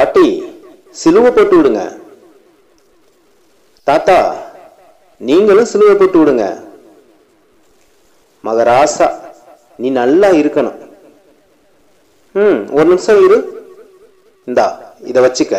பாட்டி சிலுவை போட்டு விடுங்க தாத்தா நீங்களும் சிலுவை போட்டு விடுங்க மகராசா நீ நல்லா இருக்கணும் ம் ஒரு நிமிஷம் இரு இந்தா இதை வச்சுக்க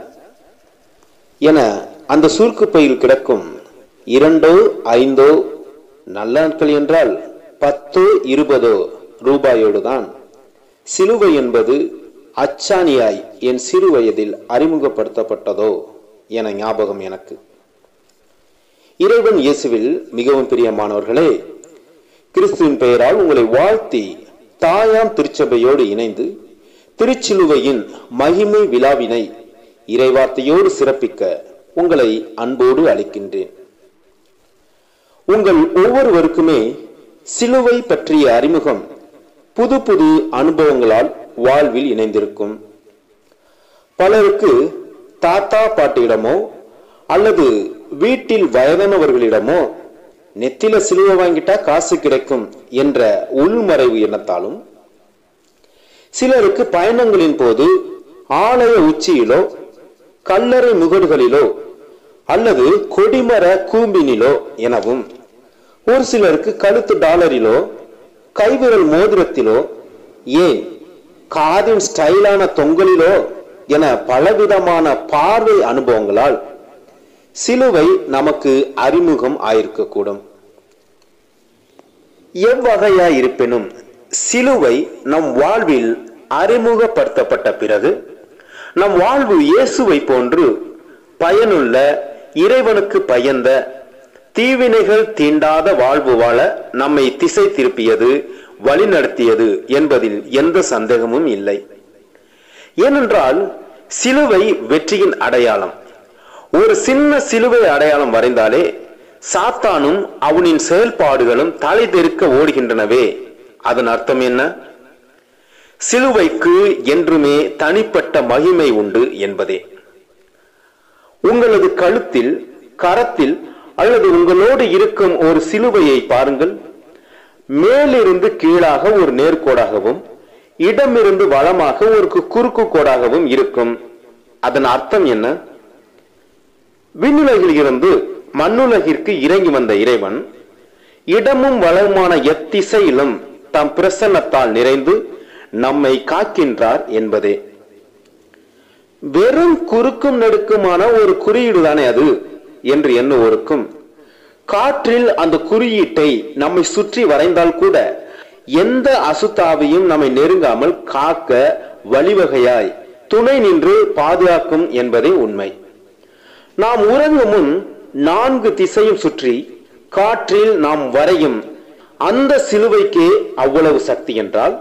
என அந்த சுருக்கு பையில் கிடக்கும் இரண்டோ ஐந்தோ நல்ல நாட்கள் என்றால் பத்தோ இருபதோ ரூபாயோடு தான் சிலுவை என்பது அச்சாணியாய் என் சிறு வயதில் அறிமுகப்படுத்தப்பட்டதோ என ஞாபகம் எனக்கு இறைவன் இயேசுவில் மிகவும் பிரியமானவர்களே கிறிஸ்துவின் பெயரால் உங்களை வாழ்த்தி தாயாம் திருச்சபையோடு இணைந்து திருச்சிலுவையின் மகிமை விழாவினை இறைவார்த்தையோடு சிறப்பிக்க உங்களை அன்போடு அழைக்கின்றேன் உங்கள் ஒவ்வொருவருக்குமே சிலுவை பற்றிய அறிமுகம் புது புது அனுபவங்களால் வாழ்வில் இணைந்திருக்கும் பலருக்கு தாத்தா பாட்டியிடமோ அல்லது வீட்டில் வயதானவர்களிடமோ நெத்தில சிலுவை வாங்கிட்டா காசு கிடைக்கும் என்ற உள்மறைவு எண்ணத்தாலும் சிலருக்கு பயணங்களின் போது ஆலய உச்சியிலோ கல்லறை முகடுகளிலோ அல்லது கொடிமர கூம்பினிலோ எனவும் ஒரு சிலருக்கு கழுத்து டாலரிலோ கைவிரல் மோதிரத்திலோ ஏன் காதின் ஸ்டைலான தொங்கலிலோ என பலவிதமான பார்வை அனுபவங்களால் சிலுவை நமக்கு அறிமுகம் ஆயிருக்கக்கூடும் எவ்வகையா இருப்பினும் சிலுவை நம் வாழ்வில் அறிமுகப்படுத்தப்பட்ட பிறகு நம் வாழ்வு இயேசுவை போன்று பயனுள்ள இறைவனுக்கு பயந்த தீவினைகள் தீண்டாத வாழ்வு வாழ நம்மை திசை திருப்பியது வழிநடத்தியது என்பதில் எந்த சந்தேகமும் இல்லை ஏனென்றால் சிலுவை வெற்றியின் அடையாளம் ஒரு சின்ன சிலுவை அடையாளம் வரைந்தாலே சாத்தானும் அவனின் செயல்பாடுகளும் தலை தெருக்க ஓடுகின்றனவே அதன் அர்த்தம் என்ன சிலுவைக்கு என்றுமே தனிப்பட்ட மகிமை உண்டு என்பதே உங்களது கழுத்தில் கரத்தில் அல்லது உங்களோடு இருக்கும் ஒரு சிலுவையை பாருங்கள் மேலிருந்து கீழாக ஒரு நேர்கோடாகவும் இடமிருந்து வளமாக ஒரு குறுக்கு கோடாகவும் இருக்கும் அதன் அர்த்தம் என்ன விண்ணுலகில் இருந்து மண்ணுலகிற்கு இறங்கி வந்த இறைவன் இடமும் வளமான எத்திசையிலும் தம் பிரசன்னத்தால் நிறைந்து நம்மை காக்கின்றார் என்பதே வெறும் குறுக்கும் நெடுக்குமான ஒரு குறியீடு தானே அது என்று எண்ணுவோருக்கும் காற்றில் அந்த குறியீட்டை நம்மை சுற்றி வரைந்தால் கூட எந்த அசுத்தாவையும் நம்மை நெருங்காமல் காக்க வழிவகையாய் துணை நின்று பாதுகாக்கும் என்பதே உண்மை நாம் உறங்கும் முன் நான்கு திசையும் சுற்றி காற்றில் நாம் வரையும் அந்த சிலுவைக்கே அவ்வளவு சக்தி என்றால்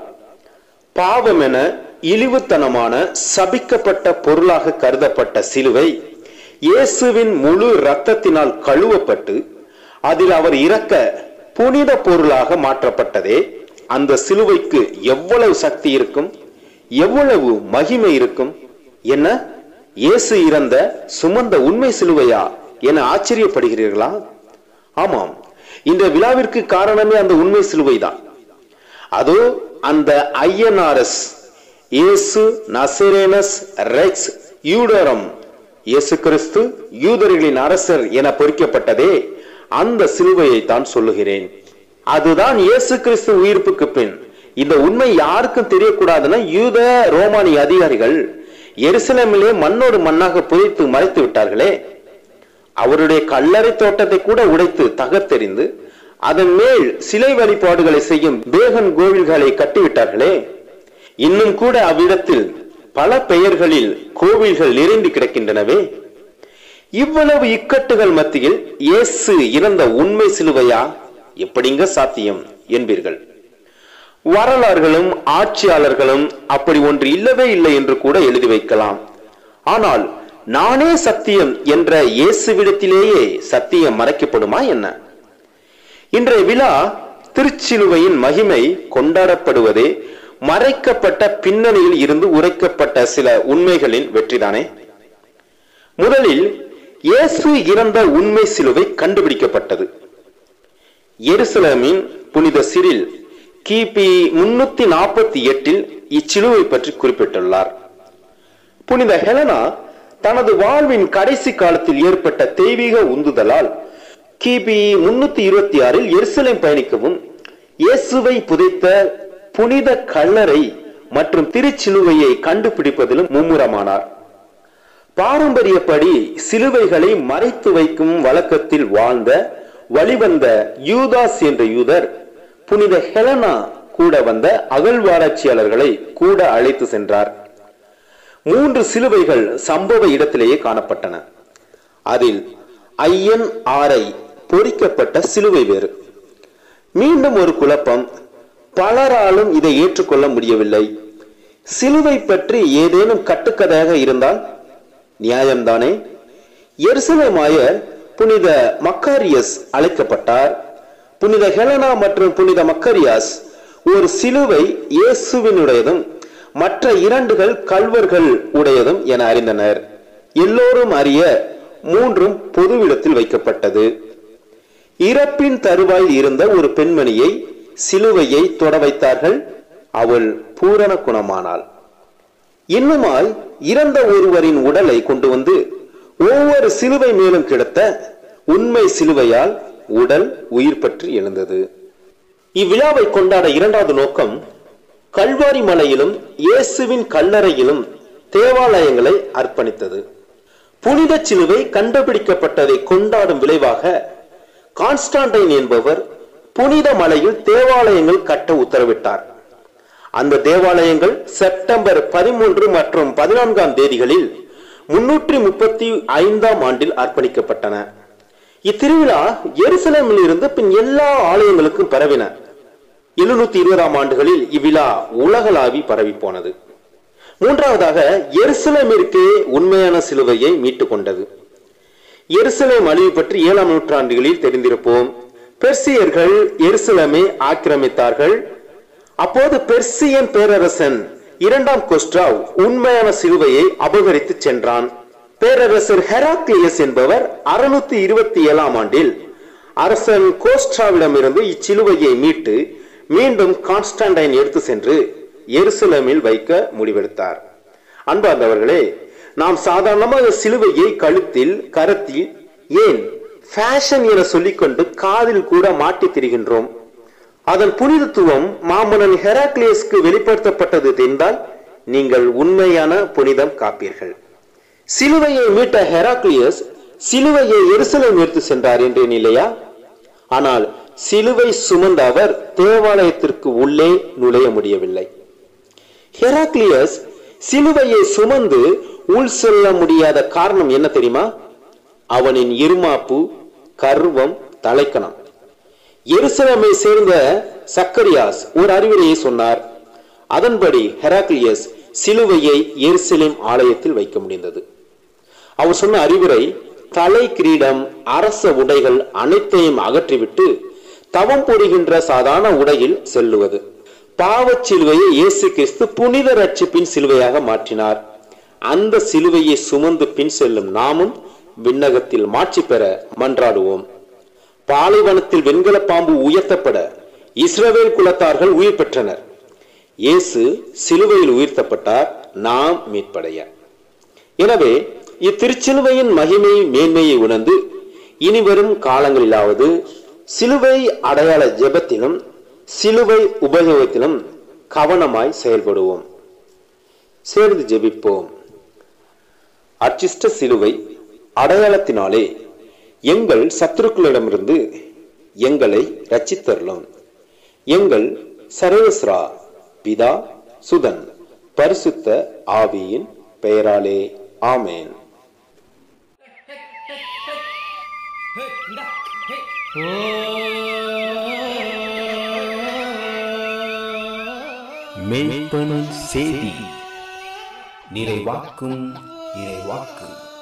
பாவம் என இழிவுத்தனமான சபிக்கப்பட்ட பொருளாக கருதப்பட்ட சிலுவை இயேசுவின் முழு இரத்தத்தினால் கழுவப்பட்டு அதில் அவர் இறக்க புனித பொருளாக மாற்றப்பட்டதே அந்த சிலுவைக்கு எவ்வளவு சக்தி இருக்கும் எவ்வளவு மகிமை இருக்கும் என்ன இயேசு இறந்த சுமந்த உண்மை சிலுவையா என ஆச்சரியப்படுகிறீர்களா ஆமாம் இந்த விழாவிற்கு காரணமே அந்த உண்மை சிலுவைதான் அதோ அந்த ஐஎன்ஆர்எஸ் இயேசு நசரேனஸ் ரெக்ஸ் யூடரம் இயேசு கிறிஸ்து யூதர்களின் அரசர் என பொறிக்கப்பட்டதே அந்த சிலுவையை தான் சொல்லுகிறேன் அதுதான் இயேசு கிறிஸ்து உயிர்ப்புக்கு பின் இந்த உண்மை யாருக்கும் தெரியக்கூடாதுன்னா யூத ரோமானிய அதிகாரிகள் எருசலேமிலே மண்ணோடு மண்ணாக புதைத்து மறைத்து விட்டார்களே அவருடைய கல்லறை தோட்டத்தை கூட உடைத்து தகர்த்தெறிந்து அதன் மேல் சிலை வழிபாடுகளை செய்யும் பேகன் கோவில்களை கட்டிவிட்டார்களே இன்னும் கூட அவ்விடத்தில் பல பெயர்களில் கோவில்கள் நிறைந்து கிடக்கின்றனவே இவ்வளவு இக்கட்டுகள் மத்தியில் இயேசு இறந்த உண்மை சிலுவையா எப்படிங்க சாத்தியம் என்பீர்கள் வரலாறுகளும் ஆட்சியாளர்களும் அப்படி ஒன்று இல்லவே இல்லை என்று கூட எழுதி வைக்கலாம் ஆனால் நானே சத்தியம் என்ற இயேசுவிடத்திலேயே சத்தியம் மறைக்கப்படுமா என்ன இன்றைய விழா திருச்சிலுவையின் மகிமை கொண்டாடப்படுவதே மறைக்கப்பட்ட பின்னணியில் இருந்து உரைக்கப்பட்ட சில உண்மைகளின் வெற்றிதானே முதலில் இயேசு இறந்த உண்மை சிலுவை கண்டுபிடிக்கப்பட்டது எருசலேமின் புனித சிறில் கிபி முன்னூத்தி நாற்பத்தி எட்டில் இச்சிலுவை பற்றி குறிப்பிட்டுள்ளார் புனித ஹெலனா தனது வாழ்வின் கடைசி காலத்தில் ஏற்பட்ட தெய்வீக உந்துதலால் கிபி முன்னூத்தி இருபத்தி ஆறில் எருசலேம் பயணிக்கவும் இயேசுவை புதைத்த புனித கல்லறை மற்றும் திருச்சிலுவையை கண்டுபிடிப்பதிலும் மும்முரமானார் பாரம்பரியப்படி சிலுவைகளை மறைத்து வைக்கும் வழக்கத்தில் வாழ்ந்த வழிவந்த யூதாஸ் என்ற யூதர் புனித ஹெலனா கூட வந்த அகழ்வாராய்ச்சியாளர்களை கூட அழைத்து சென்றார் மூன்று சிலுவைகள் சம்பவ இடத்திலேயே காணப்பட்டன அதில் ஐயன் ஆரை பொறிக்கப்பட்ட சிலுவை வேறு மீண்டும் ஒரு குழப்பம் பலராலும் இதை ஏற்றுக்கொள்ள முடியவில்லை சிலுவை பற்றி ஏதேனும் கட்டுக்கதையாக இருந்தால் நியாயம்தானே எருசலேமாயர் புனித மக்காரியஸ் அழைக்கப்பட்டார் புனித ஹெலனா மற்றும் புனித மக்கரியாஸ் ஒரு சிலுவை இயேசுவினுடையதும் மற்ற இரண்டுகள் கல்வர்கள் உடையதும் என அறிந்தனர் எல்லோரும் அறிய மூன்றும் பொதுவிடத்தில் வைக்கப்பட்டது இறப்பின் தருவாயில் இருந்த ஒரு பெண்மணியை சிலுவையை தொட வைத்தார்கள் அவள் பூரண குணமானாள் இன்னுமாய் இறந்த ஒருவரின் உடலை கொண்டு வந்து ஒவ்வொரு சிலுவை மேலும் கிடத்த உண்மை சிலுவையால் உடல் உயிர் பற்றி எழுந்தது இவ்விழாவை கொண்டாட இரண்டாவது நோக்கம் கல்வாரி மலையிலும் இயேசுவின் கல்லறையிலும் தேவாலயங்களை அர்ப்பணித்தது புனித சிலுவை கண்டுபிடிக்கப்பட்டதை கொண்டாடும் விளைவாக கான்ஸ்டான்டைன் என்பவர் புனித மலையில் தேவாலயங்கள் கட்ட உத்தரவிட்டார் அந்த தேவாலயங்கள் செப்டம்பர் பதிமூன்று மற்றும் பதினான்காம் தேதிகளில் முன்னூற்றி முப்பத்தி ஐந்தாம் ஆண்டில் அர்ப்பணிக்கப்பட்டன இத்திருவிழா எருசலேமில் இருந்து பின் எல்லா ஆலயங்களுக்கும் பரவின எழுநூத்தி இருபதாம் ஆண்டுகளில் இவ்விழா உலகளாவி பரவி போனது மூன்றாவதாக எருசலேமிற்கே உண்மையான சிலுவையை மீட்டுக் கொண்டது எருசலேம் அழிவு பற்றி ஏழாம் நூற்றாண்டுகளில் தெரிந்திருப்போம் பெர்சியர்கள் எருசலேமை ஆக்கிரமித்தார்கள் அப்போது பெர்சியன் பேரரசன் இரண்டாம் கொஸ்ட்ராவ் உண்மையான சிலுவையை அபகரித்து சென்றான் பேரரசர் ஹெராக்லியஸ் என்பவர் அறுநூத்தி இருபத்தி ஏழாம் ஆண்டில் அரசன் கோஸ்ட்ராவிடமிருந்து இச்சிலுவையை மீட்டு மீண்டும் கான்ஸ்டான்டைன் எடுத்து சென்று எருசலேமில் வைக்க முடிவெடுத்தார் அன்பார்ந்தவர்களே நாம் சாதாரணமாக சிலுவையை கழுத்தில் கரத்தில் ஏன் ஃபேஷன் என சொல்லிக்கொண்டு காதில் கூட மாட்டித் திரிகின்றோம் அதன் புனிதத்துவம் மாமன்னன் ஹெராக்லியஸ்க்கு வெளிப்படுத்தப்பட்டது தெரிந்தால் நீங்கள் உண்மையான புனிதம் காப்பீர்கள் சிலுவையை மீட்ட ஹெராக்லியஸ் சிலுவையை எருசலேம் எடுத்து சென்றார் என்றேன் இல்லையா ஆனால் சிலுவை சுமந்த அவர் தேவாலயத்திற்கு உள்ளே நுழைய முடியவில்லை ஹெராக்லியஸ் சிலுவையை சுமந்து உள் செல்ல முடியாத காரணம் என்ன தெரியுமா அவனின் இருமாப்பு கர்வம் தலைக்கணம் எருசலேமை சேர்ந்த சக்கரியாஸ் ஒரு அறிவுரையை சொன்னார் அதன்படி ஹெராக்லியஸ் சிலுவையை எருசலேம் ஆலயத்தில் வைக்க முடிந்தது அவர் சொன்ன அறிவுரை தலை கிரீடம் அரச உடைகள் அனைத்தையும் அகற்றிவிட்டு தவம் புரிகின்ற சாதாரண உடையில் செல்லுவது பாவச் சிலுவையை இயேசு கிறிஸ்து புனித ரட்சிப்பின் சிலுவையாக மாற்றினார் அந்த சிலுவையை சுமந்து பின் செல்லும் நாமும் விண்ணகத்தில் மாட்சி பெற மன்றாடுவோம் பாலைவனத்தில் வெண்கல பாம்பு உயர்த்தப்பட இஸ்ரவேல் குலத்தார்கள் உயிர் பெற்றனர் இயேசு சிலுவையில் உயர்த்தப்பட்டார் நாம் மீட்படைய எனவே இத்திருச்சிலுவையின் மகிமை மேன்மையை உணர்ந்து இனி வரும் காலங்களிலாவது சிலுவை அடையாள ஜெபத்திலும் சிலுவை உபயோகத்திலும் கவனமாய் செயல்படுவோம் சேர்ந்து ஜெபிப்போம் அர்ச்சிஷ்ட சிலுவை அடையாளத்தினாலே எங்கள் சத்துருக்களிடமிருந்து எங்களை ரச்சித்தருளும் எங்கள் சர்வேஸ்ரா பிதா சுதன் பரிசுத்த ஆவியின் பெயராலே ஆமேன் மெய்ப்பனின் செய்தி நிறைவாக்கும் இறைவாக்கு